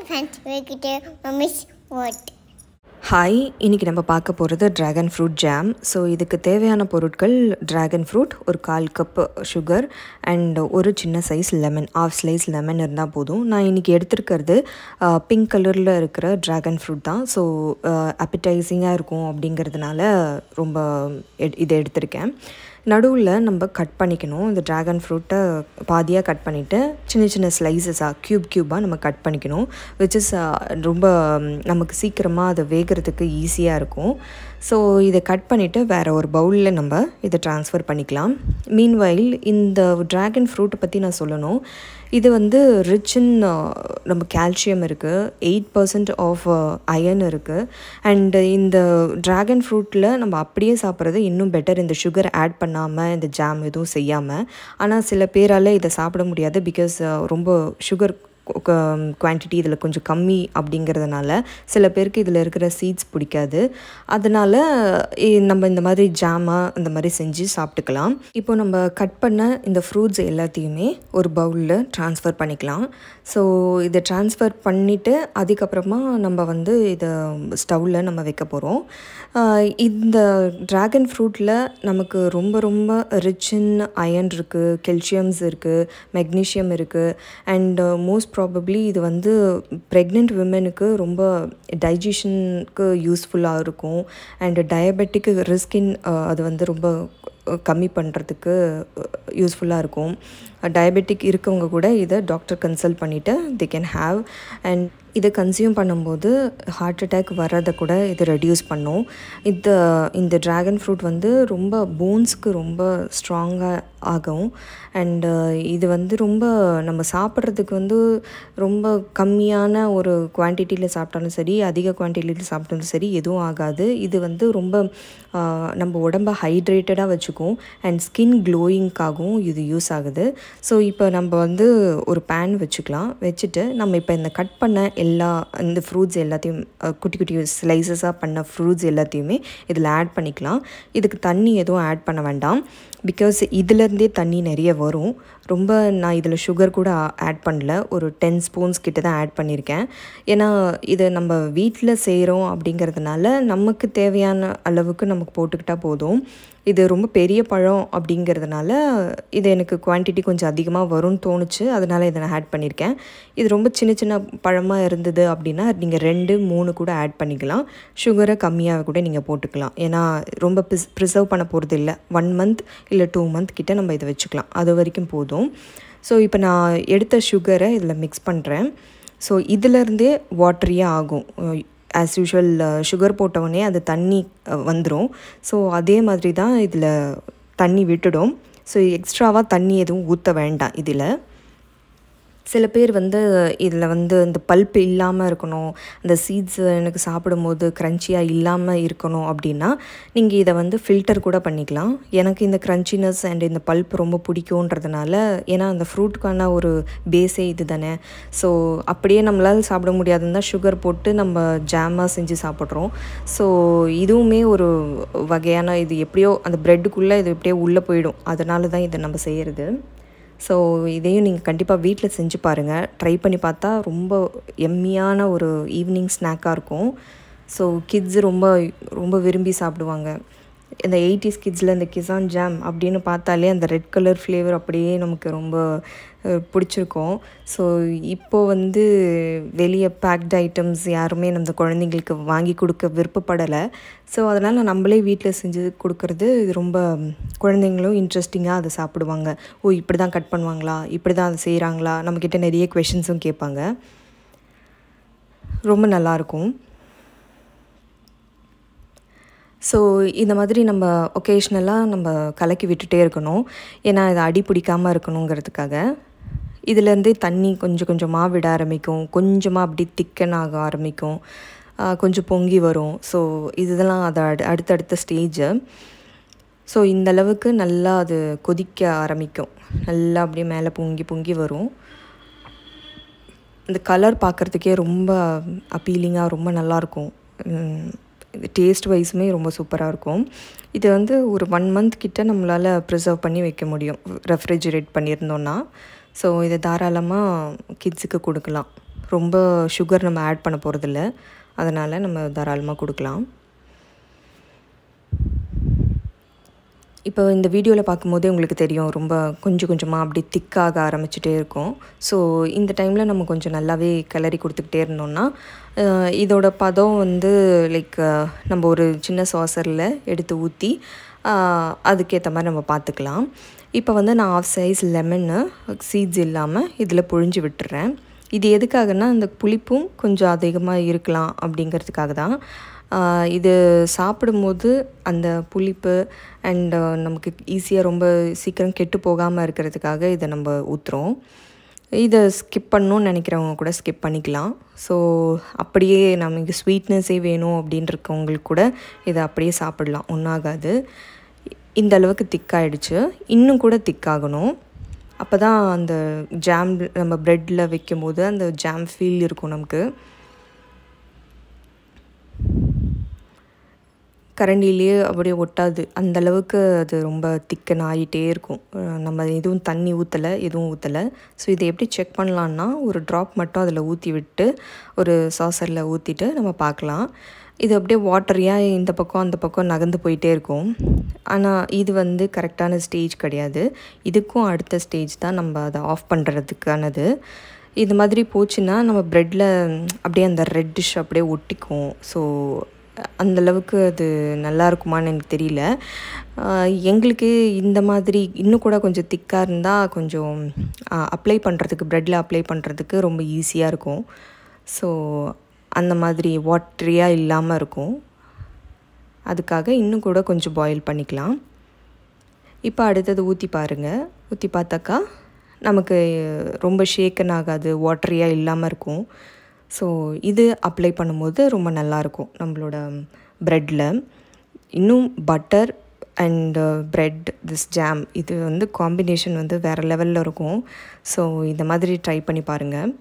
friends, we're Mommy's What? Hi இன்றைக்கி நம்ம பார்க்க போகிறது ட்ராகன் ஃப்ரூட் ஜாம் ஸோ இதுக்கு தேவையான பொருட்கள் ட்ராகன் ஃப்ரூட் ஒரு கால் கப் சுகர் அண்ட் ஒரு சின்ன size lemon of slice lemon இருந்தால் போதும் நான் இன்றைக்கி எடுத்திருக்கிறது பிங்க் கலரில் இருக்கிற ட்ராகன் ஃப்ரூட் தான் ஸோ அப்பிடைசிங்காக இருக்கும் அப்படிங்கிறதுனால ரொம்ப எ- இதை எடுத்திருக்கேன் நடுவில் நம்ம கட் பண்ணிக்கணும் இந்த ட்ராகன் ஃப்ரூட்டை பாதியாக கட் பண்ணிவிட்டு சின்ன சின்ன ஸ்லைசஸாக க்யூப் க்யூபாக நம்ம கட் பண்ணிக்கணும் விச் இஸ் ரொம்ப ம், நமக்கு சீக்கிரமாக அதை வேகிறதுக்கு ஈஸியாக இருக்கும் ஸோ இதை கட் பண்ணிவிட்டு வேறு ஒரு பவுலில் நம்ம இதை ட்ரான்ஸ்ஃபர் பண்ணிக்கலாம் மீன்வைல் இந்த ட்ராகன் ஃப்ரூட்டை பற்றி நான் சொல்லணும் இது வந்து ரிச் இன் நம்ம கால்சியம் இருக்குது எயிட் பர்சன்ட் ஆஃப் அயன் இருக்குது அண்ட் இந்த ட்ராகன் ஃப்ரூட்டில் நம்ம அப்படியே சாப்பிட்றது இன்னும் பெட்டர் இந்த சுகர் ஆட் பண்ணாமல் இந்த ஜாம் எதுவும் செய்யாமல் ஆனால் சில பேரால் இதை சாப்பிட முடியாது பிகாஸ் ரொம்ப சுகர் குவான்டிட்டி இதில் கொஞ்சம் கம்மி அப்படிங்கிறதுனால சில பேருக்கு இதில் இருக்கிற சீட்ஸ் பிடிக்காது அதனால் நம்ம இந்த மாதிரி ஜாமாக இந்த மாதிரி செஞ்சு சாப்பிட்டுக்கலாம் இப்போ நம்ம கட் பண்ண இந்த ஃப்ரூட்ஸ் எல்லாத்தையுமே ஒரு பவுலில் ட்ரான்ஸ்ஃபர் பண்ணிக்கலாம் ஸோ இதை ட்ரான்ஸ்ஃபர் பண்ணிவிட்டு அதுக்கப்புறமா நம்ம வந்து இதை ஸ்டவ்வில் நம்ம வைக்க போகிறோம் இந்த ட்ராகன் ஃப்ரூட்டில் நமக்கு ரொம்ப ரொம்ப ரிச் இன் அயன் இருக்குது கெல்சியம்ஸ் இருக்குது மெக்னீஷியம் இருக்குது அண்ட் மோஸ்ட் ப்ராபப்ளி இது வந்து ப்ரெக்னென்ட் விமனுக்கு ரொம்ப டைஜஷனுக்கு யூஸ்ஃபுல்லாக இருக்கும் அண்ட் டயபெட்டிக் ரிஸ்கின் அது வந்து ரொம்ப கம்மி பண்ணுறதுக்கு யூஸ்ஃபுல்லாக இருக்கும் டயபெட்டிக் இருக்கவங்க கூட இதை டாக்டர் கன்சல்ட் பண்ணிவிட்டு தே கேன் ஹாவ் அண்ட் இதை கன்சியூம் பண்ணும்போது ஹார்ட் அட்டாக் வர்றதை கூட இது ரெடியூஸ் பண்ணும் இந்த இந்த ட்ராகன் ஃப்ரூட் வந்து ரொம்ப போன்ஸ்க்கு ரொம்ப ஸ்ட்ராங்காக ஆகும் அண்டு இது வந்து ரொம்ப நம்ம சாப்பிட்றதுக்கு வந்து ரொம்ப கம்மியான ஒரு குவான்டிட்டியில் சாப்பிட்டாலும் சரி அதிக குவான்டிட்டியில் சாப்பிட்டாலும் சரி எதுவும் ஆகாது இது வந்து ரொம்ப ஆஹ், நம்ம உடம்ப ஹைட்ரேட்டடாக வச்சுக்கும் அண்ட் ஸ்கின் க்ளோயிங்க்காகவும் இது யூஸ் ஆகுது ஸோ இப்போ நம்ம வந்து ஒரு பேன் வச்சுக்கலாம் வச்சுட்டு நம்ம இப்போ இந்த கட் பண்ண எல்லா இந்த ஃப்ரூட்ஸ் எல்லாத்தையும் அஹ், குட்டி குட்டி ஸ்லைசஸாக பண்ண ஃப்ரூட்ஸ் எல்லாத்தையுமே இதில் ஆட் பண்ணிக்கலாம் இதுக்கு தண்ணி எதுவும் ஆட் பண்ண வேண்டாம் பிகாஸ் இதுலேருந்தே தண்ணி நிறைய வரும் ரொம்ப நான் இதில் சுகர் கூட ஆட் பண்ணல ஒரு டென் ஸ்பூன்ஸ் கிட்ட தான் ஆட் பண்ணியிருக்கேன் ஏன்னா இதை நம்ம வீட்டில் செய்கிறோம் அப்படிங்கிறதுனால நமக்கு தேவையான அளவுக்கு நமக்கு போட்டுக்கிட்டால் போதும் இது ரொம்ப பெரிய பழம் அப்படிங்கிறதுனால இது எனக்கு குவான்டிட்டி கொஞ்சம் அதிகமாக வரும்னு தோணுச்சு அதனால் இதை நான் ஆட் பண்ணியிருக்கேன் இது ரொம்ப சின்ன சின்ன பழமாக இருந்தது அப்படின்னா நீங்கள் ரெண்டு மூணு கூட ஆட் பண்ணிக்கலாம் சுகரை கம்மியாக கூட நீங்கள் போட்டுக்கலாம் ஏன்னா ரொம்ப ப்ரிஸ் ப்ரிசர்வ் பண்ண போகிறது இல்லை ஒன் மந்த் இல்லை டூ மந்த் கிட்ட நம்ம இதை வச்சுக்கலாம் அது வரைக்கும் போதும் ஸோ இப்போ நான் எடுத்த சுகரை இதில் மிக்ஸ் பண்ணுறேன் ஸோ இதிலேருந்தே வாட்டரியாக ஆகும் ஆஸ் யூஷுவல் சுகர் போட்டவுடனே அது தண்ணி வந்துடும் ஸோ அதே மாதிரி தான் இதில் தண்ணி விட்டுடும் ஸோ எக்ஸ்ட்ராவாக தண்ணி எதுவும் ஊற்ற வேண்டாம் இதில் சில பேர் வந்து இதில் வந்து இந்த பல்ப் இல்லாமல் இருக்கணும் அந்த சீட்ஸ் எனக்கு சாப்பிடும்போது க்ரன்ச்சியாக இல்லாமல் இருக்கணும் அப்படின்னா நீங்கள் இதை வந்து ஃபில்டர் கூட பண்ணிக்கலாம் எனக்கு இந்த க்ரன்ச்சினஸ் அண்ட் இந்த பல்ப் ரொம்ப பிடிக்குன்றதுனால ஏன்னா அந்த ஃப்ரூட்டுக்கான ஒரு பேஸே இது தானே ஸோ அப்படியே நம்மளால் சாப்பிட முடியாதுன்னு தான் சுகர் போட்டு நம்ம ஜாமாக செஞ்சு சாப்பிட்றோம் ஸோ இதுவுமே ஒரு வகையான இது எப்படியோ அந்த ப்ரெட்டுக்குள்ளே இது எப்படியோ உள்ளே போயிடும் அதனால தான் இதை நம்ம செய்கிறது ஸோ இதையும் நீங்கள் கண்டிப்பாக வீட்டில் செஞ்சு பாருங்கள் ட்ரை பண்ணி பார்த்தா ரொம்ப எம்மியான ஒரு ஈவினிங் ஸ்நாக்காக இருக்கும் ஸோ கிட்ஸ் ரொம்ப ரொம்ப விரும்பி சாப்பிடுவாங்க இந்த எயிட்டிஸ் கிட்ஸில் இந்த கிசான் ஜாம் அப்படின்னு பார்த்தாலே அந்த ரெட் கலர் ஃப்ளேவர் அப்படியே நமக்கு ரொம்ப அஹ், பிடிச்சிருக்கும் ஸோ இப்போது வந்து வெளியே பேக்டு ஐட்டம்ஸ் யாருமே நம்ம குழந்தைங்களுக்கு வாங்கி கொடுக்க விருப்பப்படலை ஸோ அதனால் நம்மளே வீட்டில் செஞ்சு கொடுக்கறது இது ரொம்ப குழந்தைங்களும் இன்ட்ரெஸ்டிங்காக அதை சாப்பிடுவாங்க ஓ இப்படி தான் கட் பண்ணுவாங்களா இப்படி தான் அதை செய்கிறாங்களா நம்மக்கிட்ட நிறைய கொஷின்ஸும் கேட்பாங்க ரொம்ப நல்லாயிருக்கும் ஸோ இந்த மாதிரி நம்ம ஒகேஷ்னலாக நம்ம கலக்கி விட்டுட்டே இருக்கணும் ஏன்னா இது அடி பிடிக்காமல் இருக்கணுங்கிறதுக்காக இதுலேருந்தே தண்ணி கொஞ்சம் கொஞ்சமாக விட ஆரம்பிக்கும் கொஞ்சமாக அப்படி திக்கன் ஆக ஆரம்பிக்கும் ஆஹ் கொஞ்சம் பொங்கி வரும் ஸோ இதெல்லாம் அது அடு அடுத்தடுத்த ஸ்டேஜு ஸோ இந்த அளவுக்கு நல்லா அது கொதிக்க ஆரம்பிக்கும் நல்லா அப்படியே மேலே பொங்கி பொங்கி வரும் இந்த கலர் பார்க்குறதுக்கே ரொம்ப அப்பீலிங்காக ரொம்ப நல்லாயிருக்கும் டேஸ்ட் வைஸுமே ரொம்ப சூப்பராக இருக்கும் இது வந்து ஒரு ஒன் மந்த் கிட்ட நம்மளால் ப்ரிசர்வ் பண்ணி வைக்க முடியும் ரெஃப்ரிஜரேட் பண்ணியிருந்தோன்னா ஸோ இதை தாராளமாக கிட்ஸுக்கு கொடுக்கலாம் ரொம்ப சுகர் நம்ம ஆட் பண்ண போகிறதில்ல அதனால் நம்ம தாராளமாக கொடுக்கலாம் இப்போ இந்த வீடியோவில் பார்க்கும்போதே உங்களுக்கு தெரியும் ரொம்ப கொஞ்சம் கொஞ்சமாக அப்படி திக்காக ஆரம்பிச்சிட்டே இருக்கும் ஸோ இந்த டைமில் நம்ம கொஞ்சம் நல்லாவே கிளறி கொடுத்துக்கிட்டே இருந்தோம்னா அஹ், இதோட பதம் வந்து லைக் நம்ம ஒரு சின்ன சாசரில் எடுத்து ஊற்றி அதுக்கேற்ற மாதிரி நம்ம பார்த்துக்கலாம் இப்போ வந்து நான் ஆஃப் சைஸ் லெமன்னு சீட்ஸ் இல்லாமல் இதில் புழிஞ்சு விட்டுறேன் இது எதுக்காகனா அந்த புளிப்பும் கொஞ்சம் அதிகமாக இருக்கலாம் அப்படிங்கிறதுக்காக தான் ஆஹ் இது சாப்பிடும்போது அந்த புளிப்பு அண்ட் நமக்கு ஈஸியாக ரொம்ப சீக்கிரம் கெட்டு போகாமல் இருக்கிறதுக்காக இதை நம்ம ஊற்றுறோம் இதை ஸ்கிப் பண்ணணும்னு நினைக்கிறவங்க கூட ஸ்கிப் பண்ணிக்கலாம் ஸோ அப்படியே நமக்கு ஸ்வீட்னஸே வேணும் அப்படின்றவங்களுக்கு கூட இதை அப்படியே சாப்பிடலாம் ஒன்றாகாது இந்த அளவுக்கு திக்காயிடுச்சு இன்னும் கூட திக்காகணும் அப்போ தான் அந்த ஜாம் நம்ம ப்ரெட்டில் வைக்கும்போது அந்த ஜாம் ஃபீல் இருக்கும் நமக்கு கரண்டிலேயே அப்படியே ஒட்டாது அந்த அளவுக்கு அது ரொம்ப திக்கன் ஆகிட்டே இருக்கும் அஹ் நம்ம எதுவும் தண்ணி ஊற்றலை எதுவும் ஊற்றலை ஸோ இதை எப்படி செக் பண்ணலான்னா ஒரு ட்ராப் மட்டும் அதில் ஊற்றி விட்டு ஒரு சாசரில் ஊற்றிட்டு நம்ம பார்க்கலாம் இது அப்படியே வாட்டரியாக இந்த பக்கம் அந்த பக்கம் நகர்ந்து போயிட்டே இருக்கும் ஆனால் இது வந்து கரெக்டான ஸ்டேஜ் கிடையாது இதுக்கும் அடுத்த ஸ்டேஜ் தான் நம்ம அதை ஆஃப் பண்ணுறதுக்கானது இது மாதிரி போச்சுன்னா நம்ம ப்ரெட்டில் அப்படியே அந்த ரெட்டிஷ் அப்படியே ஒட்டிக்கும் ஸோ அந்தளவுக்கு அது நல்லா இருக்குமான்னு எனக்கு தெரியல ஆஹ் எங்களுக்கு இந்த மாதிரி இன்னும் கூட கொஞ்சம் திக்காக இருந்தால் கொஞ்சம் அப்ளை பண்ணுறதுக்கு ப்ரெட்டில் அப்ளை பண்ணுறதுக்கு ரொம்ப ஈஸியாக இருக்கும் ஸோ அந்த மாதிரி வாட்ரியாக இல்லாமல் இருக்கும் அதுக்காக இன்னும் கூட கொஞ்சம் பாயில் பண்ணிக்கலாம் இப்போ அடுத்தது ஊற்றி பாருங்கள் ஊற்றி பார்த்தாக்கா நமக்கு ரொம்ப ஷேக்கன் ஆகாது வாட்டரியாக இல்லாமல் இருக்கும் ஸோ இது அப்ளை பண்ணும்போது ரொம்ப நல்லாயிருக்கும் நம்மளோட ப்ரெட்டில் இன்னும் butter and bread this jam இது வந்து காம்பினேஷன் வந்து வேறு லெவலில் இருக்கும் ஸோ இந்த மாதிரி ட்ரை பண்ணி பாருங்கள்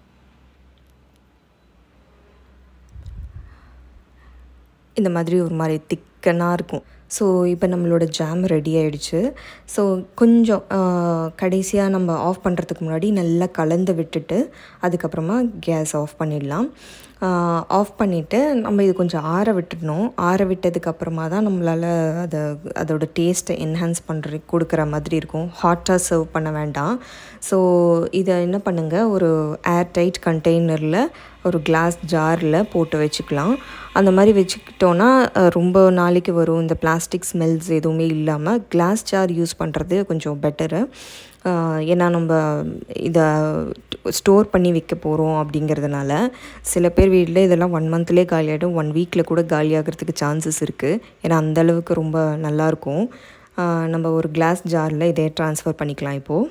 இந்த மாதிரி ஒரு மாதிரி திக்கனாக இருக்கும் ஸோ இப்போ நம்மளோட ஜாம் ரெடி ஆயிடுச்சு ஸோ கொஞ்சம் கடைசியாக நம்ம ஆஃப் பண்ணுறதுக்கு முன்னாடி நல்லா கலந்து விட்டுட்டு அதுக்கப்புறமா கேஸ் ஆஃப் பண்ணிடலாம் ஆஃப் பண்ணிவிட்டு நம்ம இது கொஞ்சம் ஆற விட்டுடணும் ஆற விட்டதுக்கப்புறமா தான் நம்மளால் அதை அதோட டேஸ்ட்டை என்ஹான்ஸ் பண்ணுற கொடுக்குற மாதிரி இருக்கும் ஹாட்டாக சர்வ் பண்ண வேண்டாம் ஸோ இதை என்ன பண்ணுங்கள் ஒரு ஏர் டைட் கண்டெய்னரில் ஒரு கிளாஸ் ஜாரில் போட்டு வச்சுக்கலாம் அந்த மாதிரி வச்சுக்கிட்டோன்னா அஹ், ரொம்ப நாளைக்கு வரும் இந்த பிளாஸ்டிக் ஸ்மெல்ஸ் எதுவுமே இல்லாமல் கிளாஸ் ஜார் யூஸ் பண்ணுறது கொஞ்சம் பெட்டரு ஏன்னா நம்ம இதை ஸ்டோர் பண்ணி வைக்க போகிறோம் அப்படிங்கிறதுனால சில பேர் வீட்டில் இதெல்லாம் ஒன் மந்த்லேயே காலியாகிடும் ஒன் வீக்கில் கூட காலி ஆகிறதுக்கு சான்சஸ் இருக்குது ஏன்னா அந்த அளவுக்கு ரொம்ப நல்லாயிருக்கும் ஆஹ் நம்ம ஒரு கிளாஸ் ஜாரில் இதே ட்ரான்ஸ்ஃபர் பண்ணிக்கலாம் இப்போது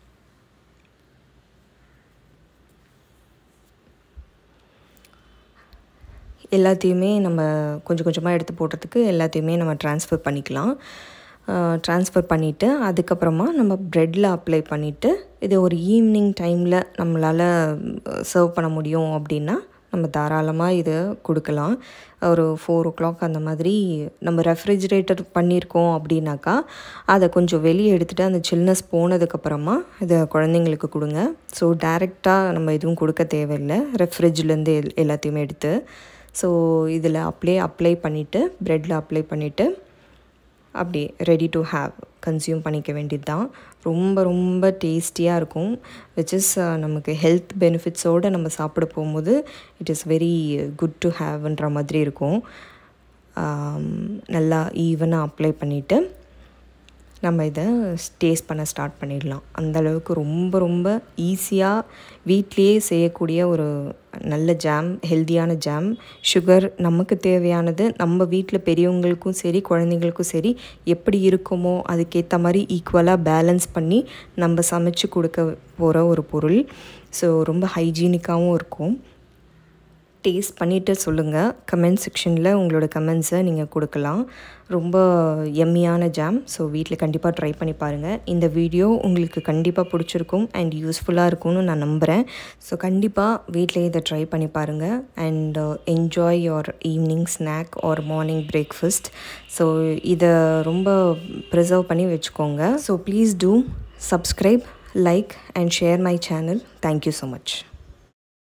எல்லாத்தையுமே நம்ம கொஞ்சம் கொஞ்சமாக எடுத்து போடுறதுக்கு எல்லாத்தையுமே நம்ம ட்ரான்ஸ்ஃபர் பண்ணிக்கலாம் ட்ரான்ஸ்ஃபர் பண்ணிவிட்டு அதுக்கப்புறமா நம்ம ப்ரெட்டில் அப்ளை பண்ணிவிட்டு இது ஒரு ஈவினிங் டைமில் நம்மளால் சர்வ் பண்ண முடியும் அப்படின்னா நம்ம தாராளமாக இதை கொடுக்கலாம் ஒரு ஃபோர் ஓ கிளாக் அந்த மாதிரி நம்ம ரெஃப்ரிஜிரேட்டர் பண்ணியிருக்கோம் அப்படின்னாக்கா அதை கொஞ்சம் வெளியே எடுத்துகிட்டு அந்த சில்னஸ் போனதுக்கப்புறமா இதை குழந்தைங்களுக்கு கொடுங்க ஸோ டைரெக்டாக நம்ம எதுவும் கொடுக்க தேவையில்லை ரெஃப்ரிட்ஜ்லேருந்து எல் எல்லாத்தையுமே எடுத்து ஸோ இதில் அப்ளை அப்ளை பண்ணிவிட்டு ப்ரெட்டில் அப்ளை பண்ணிவிட்டு அப்படி ரெடி டு ஹேவ் கன்சியூம் பண்ணிக்க வேண்டியது தான் ரொம்ப ரொம்ப டேஸ்டியாக இருக்கும் விச் இஸ் நமக்கு ஹெல்த் பெனிஃபிட்ஸோடு நம்ம சாப்பிட போகும்போது it is very good to ஹேவ்ன்ற மாதிரி இருக்கும் ஆம், நல்லா ஈவனாக அப்ளை பண்ணிவிட்டு நம்ம இதை டேஸ்ட் பண்ண ஸ்டார்ட் பண்ணிடலாம் அந்த அளவுக்கு ரொம்ப ரொம்ப ஈஸியாக வீட்லேயே செய்யக்கூடிய ஒரு நல்ல ஜாம் ஹெல்தியான ஜாம் சுகர் நமக்கு தேவையானது நம்ம வீட்டில் பெரியவங்களுக்கும் சரி குழந்தைங்களுக்கும் சரி எப்படி இருக்குமோ அதுக்கேற்ற மாதிரி ஈக்குவலாக பேலன்ஸ் பண்ணி நம்ம சமைச்சு கொடுக்க போகிற ஒரு பொருள் ஸோ ரொம்ப ஹைஜீனிக்காகவும் இருக்கும் டேஸ்ட் பண்ணிவிட்டு சொல்லுங்கள் கமெண்ட் செக்ஷனில் உங்களோட கமெண்ட்ஸை நீங்கள் கொடுக்கலாம் ரொம்ப எம்மியான ஜாம் ஸோ வீட்டில் கண்டிப்பாக ட்ரை பண்ணி பாருங்கள் இந்த வீடியோ உங்களுக்கு கண்டிப்பாக பிடிச்சிருக்கும் அண்ட் யூஸ்ஃபுல்லாக இருக்கும்னு நான் நம்புகிறேன் ஸோ கண்டிப்பாக வீட்டில் இதை ட்ரை பண்ணி பாருங்கள் and enjoy your evening snack or morning breakfast so இதை ரொம்ப ப்ரிசர்வ் பண்ணி வச்சுக்கோங்க so please do subscribe like and share my channel thank you so much